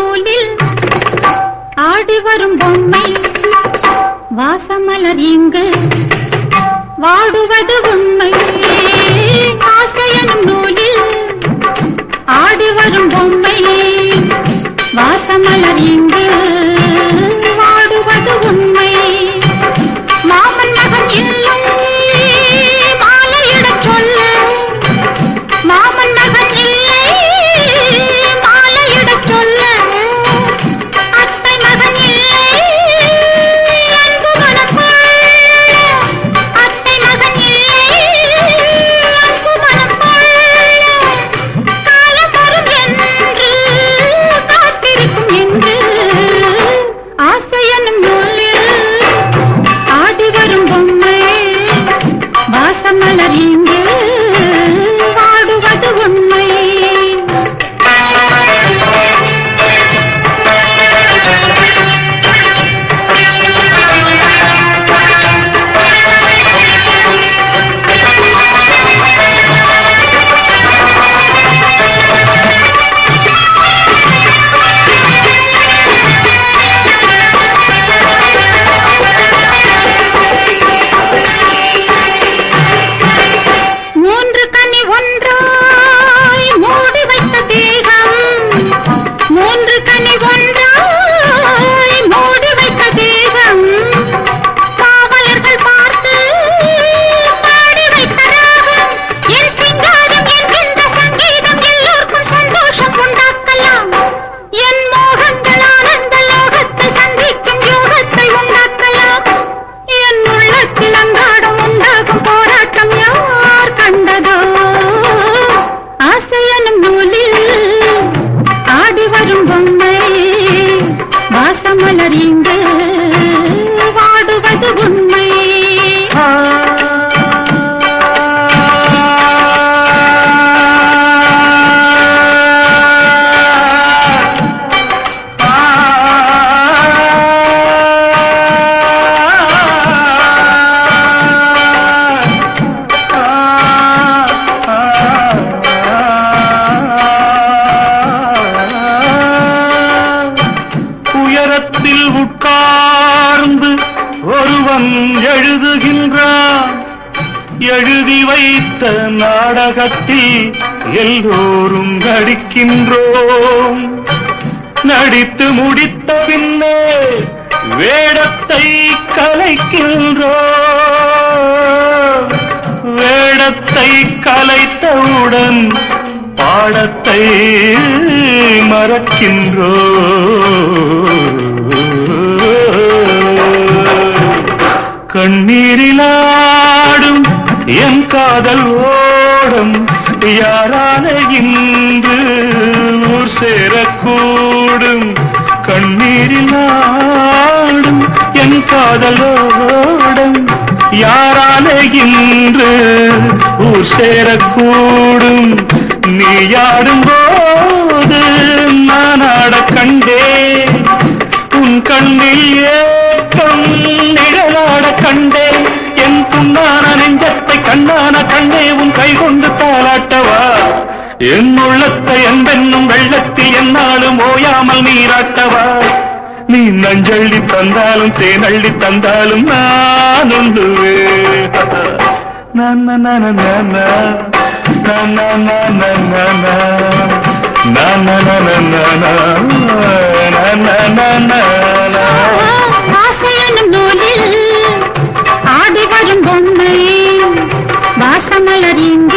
நூலில் ஆடி வரும் பொம்மை வாசமலர் இங்கு வாடுவது உண்மை ஆசையனும் நூலில் ஆடி வரும் பொம்மை வாசமலர் இங்கு வாடுவது உண்மை மாமன் மகன் இல்லம் மாலையிடச் சொல்ல மாமன் மகன் இல்லை மாலையிடச் சொல்ல அத்தை மகன் இல்லை அன்பு மனம் கொள்ள அத்தை மகன் இல்லை அன்பு மனம் கொள்ள காலம் வரும் என்று காத்திருக்கும் என்று ஆசையனும் நூலில் ஆடி வரும் பொம்மை வாசமலர் இங்கு வாடுவது உண்மை மூன்று கனி ஒன்றாய் மூடி வைத்த தேகம் மூன்று கனி ஒன்றாய் மூடி வைத்த தேகம் காவலர்கள் பார்த்து பாடி வைத்த ராகம் என் சிங்காரம் என்கின்ற சங்கீதம் எல்லோருக்கும் சந்தோஷம் உண்டாக்கலாம் என் மோகங்கள் ஆனந்த லோகத்தை சந்திக்கும் யோகத்தை உண்டாக்கலாம் என் உள்ளத்தில் அன்றாடம் உண்டாகும் போராட்டம் யார் கண்டதோ ஆசையனும் நூலில் ஆடி வரும் பொம்மை வாசமலர் இங்கு வாடுவது உண்மை உயரத்தில் உட்கார்ந்து ஒருவன் எழுதுகின்றான் எழுதி வைத்த நாடகத்தில் எல்லோரும் நடிக்கின்றோம் நடித்து முடித்த பின்னே வேடத்தை கலைக்கின்றோம் வேடத்தை கலைத்தவுடன் பாடத்தை மறக்கின்றோம் கண்ணீரிலாடும் என் காதல் ஓடும் யாரான இன்று ஊர் சேரக்கூடும் கண்ணீரிலாடும் என் காதல் ஓடும் யாரான இன்று ஊர் சேரக்கூடும் நீ ஆடும் போது நான் ஆடக் கண்டேன் உன் கண்ணில் ஏக்கம் நிழலாட கண்டேன் என் புண்ணான நெஞ்சத்தை கண்ணான கண்ணே உன் கை கொண்டு தாளாட்டவா என் உள்ளத்தை என்பென்னும் வெள்ளத்தில் என்னாலும் ஓயாமல் நீராட்டவா நீ நஞ்சள்ளி தந்தாலும் தேனள்ளி தந்தாலும் நான் உண்டுவே நான் நான் நான் நான் நான் நான் நான் நான் நான் நான் நான் நான் நான் நான் நான் ஆசையனும் நூலில் ஆடி வரும் பொம்மை வாசமலர் இங்கு